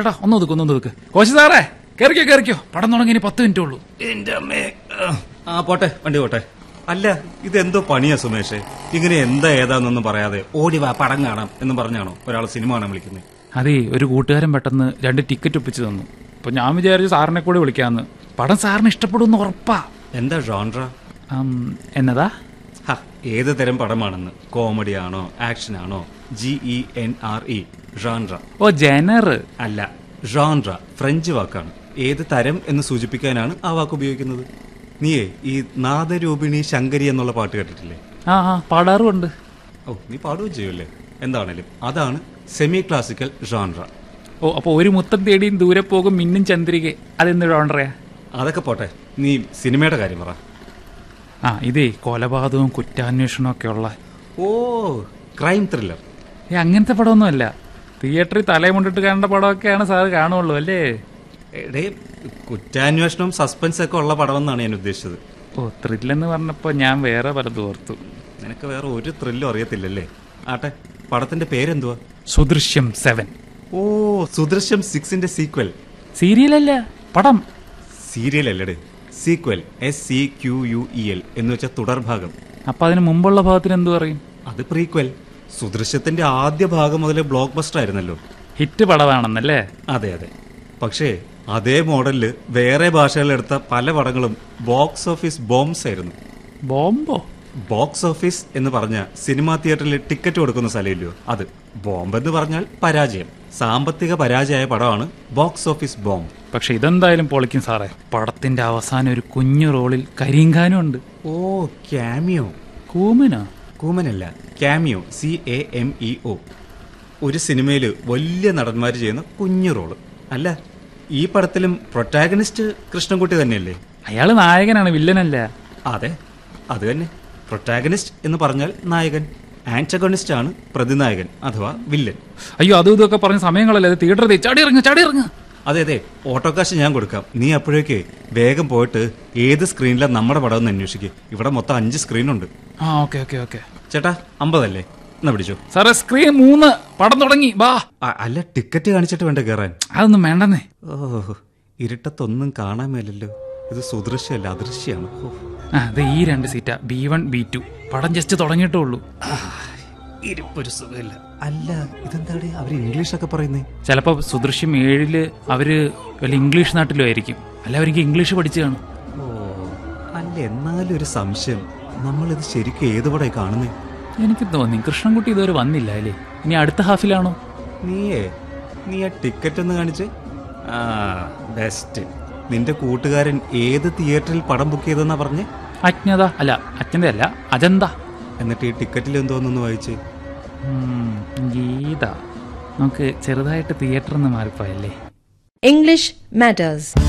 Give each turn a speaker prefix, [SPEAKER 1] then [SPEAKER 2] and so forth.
[SPEAKER 1] ചേട്ടാ ഒന്ന് ഒതുക്ക് ഒന്ന് ഒതുക്ക് കോശി സാറേ കേറിക്കോ കേറിക്കോ പടം തുടങ്ങി ഇനി പത്ത് മിനിറ്റ് ഉള്ളൂ
[SPEAKER 2] എന്റെ അമ്മേ ആ പോട്ടെ വണ്ടി പോട്ടെ അല്ല ഇതെന്തോ പണിയാ സുമേഷേ ഇങ്ങനെ എന്താ ഏതാന്നൊന്നും പറയാതെ ഓടി വാ പടം കാണാം എന്ന് പറഞ്ഞാണോ ഒരാൾ സിനിമ കാണാൻ വിളിക്കുന്നത്
[SPEAKER 1] അതേ ഒരു കൂട്ടുകാരൻ പെട്ടെന്ന് രണ്ട് ടിക്കറ്റ് ഒപ്പിച്ച് തന്നു അപ്പൊ ഞാൻ വിചാരിച്ചു സാറിനെ കൂടി വിളിക്കാന്ന് പടം സാറിന് ഇഷ്ടപ്പെടുമെന്ന് ഉറപ്പാ
[SPEAKER 2] എന്താ ജോൺറ
[SPEAKER 1] ആം, എന്നതാ
[SPEAKER 2] ഹ, ഏത് തരം പടമാണെന്ന് കോമഡി ആണോ ആക്ഷൻ ആണോ G E N R E genre
[SPEAKER 1] ഓ ജനർ
[SPEAKER 2] അല്ല ജോൺറ ഫ്രഞ്ച് വാക്കാണ് ഏത് തരം എന്ന് സൂചിപ്പിക്കാനാണ് ആ വാക്ക് ഉപയോഗിക്കുന്നത് നീയേ ഈ നാദരൂപിണി ശങ്കരി എന്നുള്ള പാട്ട് കേട്ടിട്ടില്ലേ
[SPEAKER 1] ആ ആ പാടാറുമുണ്ട്
[SPEAKER 2] ഓ നീ പാടുകയും ചെയ്യുമല്ലേ എന്താണേലും അതാണ് സെമി ക്ലാസിക്കൽ ജോൺറ
[SPEAKER 1] ഓ അപ്പൊ ഒരു മുത്തം തേടിയും ദൂരെ പോകും മിന്നും ചന്ദ്രിക അതെന്ത് ഡോണ്ടറയാ
[SPEAKER 2] അതൊക്കെ പോട്ടെ നീ സിനിമയുടെ കാര്യം പറ
[SPEAKER 1] ആ ഇതേ കൊലപാതകവും കുറ്റാന്വേഷണവും ഒക്കെ ഉള്ള
[SPEAKER 2] ഓ ക്രൈം ത്രില്ലർ
[SPEAKER 1] ഏ അങ്ങനത്തെ പടമൊന്നുമല്ല തിയേറ്ററിൽ തലയും കൊണ്ടിട്ട് കാണേണ്ട പടമൊക്കെയാണ് സാറ് കാണുള്ളൂ അല്ലേ
[SPEAKER 2] എടേ കുറ്റാന്വേഷണവും സസ്പെൻസ് ഒക്കെ ഉള്ള പടമെന്നാണ് ഞാൻ ഉദ്ദേശിച്ചത്
[SPEAKER 1] ഓ ത്രില്ലെന്ന് പറഞ്ഞപ്പോ ഞാൻ വേറെ പലതും ഓർത്തു
[SPEAKER 2] നിനക്ക് വേറെ ഒരു ത്രില്ലും അറിയത്തില്ലല്ലേ ആട്ടെ പടത്തിന്റെ പേരെന്തുവാ
[SPEAKER 1] സുദൃശ്യം സെവൻ
[SPEAKER 2] ഓ സുദൃശ്യം സിക്സിന്റെ സീക്വൽ
[SPEAKER 1] സീരിയലല്ല പടം
[SPEAKER 2] സീരിയൽ അല്ലടേ sequel S E Q U E L എന്ന് വെച്ച തുടർഭാഗം
[SPEAKER 1] അപ്പൊ അതിന് മുമ്പുള്ള ഭാഗത്തിന് എന്തു പറയും
[SPEAKER 2] അത് പ്രീക്വൽ സുദൃശ്യത്തിന്റെ ആദ്യ ഭാഗം മുതലേ ബ്ലോക്ക് ബസ്റ്റർ ആയിരുന്നല്ലോ
[SPEAKER 1] ഹിറ്റ് പടമാണെന്നല്ലേ
[SPEAKER 2] അതെ അതെ പക്ഷേ അതേ മോഡലില് വേറെ ഭാഷകളിലെടുത്ത പല പടങ്ങളും ബോക്സ് ഓഫീസ് ബോംബ്സ് ആയിരുന്നു
[SPEAKER 1] ബോംബോ
[SPEAKER 2] ബോക്സ് ഓഫീസ് എന്ന് പറഞ്ഞ സിനിമാ തിയേറ്ററിൽ ടിക്കറ്റ് കൊടുക്കുന്ന സ്ഥലമില്ലയോ അത് ബോംബ് എന്ന് പറഞ്ഞാൽ പരാജയം സാമ്പത്തിക പരാജയമായ പടമാണ് ബോക്സ് ഓഫീസ് ബോംബ്
[SPEAKER 1] പക്ഷെ ഇതെന്തായാലും പൊളിക്കും സാറേ പടത്തിന്റെ അവസാനം ഒരു കുഞ്ഞു റോളിൽ കരിങ്കാനും ഉണ്ട്
[SPEAKER 2] ഓ ക്യാമിയോ
[SPEAKER 1] കൂമനോ
[SPEAKER 2] കൂമനല്ല cameo C A M E O ഒരു സിനിമയിൽ വലിയ നടന്മാർ ചെയ്യുന്ന കുഞ്ഞു റോള് അല്ല ഈ പടത്തിലും പ്രൊട്ടാഗണിസ്റ്റ് കൃഷ്ണൻകുട്ടി തന്നെയല്ലേ
[SPEAKER 1] അയാള് നായകനാണ് വില്ലനല്ല
[SPEAKER 2] അതെ അത് തന്നെ പ്രൊട്ടാഗണിസ്റ്റ് എന്ന് പറഞ്ഞാൽ നായകൻ ആന്റഗണിസ്റ്റ് ആണ് പ്രതിനായകൻ അഥവാ വില്ലൻ
[SPEAKER 1] അയ്യോ അതും ഇതൊക്കെ പറഞ്ഞ സമയങ്ങളല്ലേ അത് തിയേറ്ററിൽ ചാടി ഇറങ്ങ് ചാടി ഇറങ്ങ്
[SPEAKER 2] അതെ അതെ ഓട്ടോ കാശ് ഞാൻ കൊടുക്കാം നീ അപ്പോഴേക്ക് വേഗം പോയിട്ട് ഏത് സ്ക്രീനിലാണ് നമ്മുടെ പടം എന്ന് അന്വേഷിക്കുക ഇവിടെ മൊത്തം അഞ്ച് സ്ക്രീനുണ്ട്
[SPEAKER 1] ആ ഓക്കെ ഓക്കെ ഓക്കെ
[SPEAKER 2] ചേട്ടാ അമ്പതല്ലേ എന്നാ പിടിച്ചോ
[SPEAKER 1] സാറേ സ്ക്രീൻ മൂന്ന് പടം തുടങ്ങി വാ
[SPEAKER 2] ആ, അല്ല ടിക്കറ്റ് കാണിച്ചിട്ട് വേണ്ട കയറാൻ
[SPEAKER 1] അതൊന്നും വേണ്ടെന്നേ
[SPEAKER 2] ഓ ഇരുട്ടത്തൊന്നും കാണാൻ മേലല്ലോ ഇത് സുദൃശ്യമല്ല അദൃശ്യമാണ് ഓ.
[SPEAKER 1] ആ അത് ഈ രണ്ട് സീറ്റാ ബി വൺ ബി ടു പടം ജസ്റ്റ് തുടങ്ങിയിട്ടേ ഉള്ളൂ
[SPEAKER 2] ഇരിപ്പൊരു സുഖമില്ല അല്ല ഇതെന്താണ് അവർ ഇംഗ്ലീഷൊക്കെ പറയുന്നേ
[SPEAKER 1] ചിലപ്പോ സുദൃശ്യം ഏഴില് അവര് വല്ല ഇംഗ്ലീഷ് നാട്ടിലും ആയിരിക്കും അല്ല അവർക്ക് ഇംഗ്ലീഷ് പഠിച്ചു കാണും
[SPEAKER 2] ഓ അല്ല എന്നാലും ഒരു സംശയം നമ്മളിത് ശരിക്കും ഏത് പടമായി കാണുന്നേ
[SPEAKER 1] എനിക്ക് തോന്നി കൃഷ്ണൻകുട്ടി ഇതുവരെ വന്നില്ല അല്ലേ ഇനി അടുത്ത ഹാഫിലാണോ
[SPEAKER 2] നീയേ നീ ആ ടിക്കറ്റ് ഒന്ന് കാണിച്ച് ആ ബെസ്റ്റ് നിന്റെ കൂട്ടുകാരൻ ഏത് തിയേറ്ററിൽ പടം ബുക്ക് ചെയ്തെന്നാ പറഞ്ഞേ
[SPEAKER 1] അജ്ഞത അല്ല അജ്ഞത അല്ല അജന്ത
[SPEAKER 2] എന്നിട്ട് ഈ ടിക്കറ്റിൽ എന്തോന്നൊന്ന് വായിച്ച്
[SPEAKER 1] ഉം, ഗീത നമുക്ക് ചെറുതായിട്ട് തിയേറ്ററിൽ നിന്ന് മാറിപ്പോയല്ലേ
[SPEAKER 3] English matters.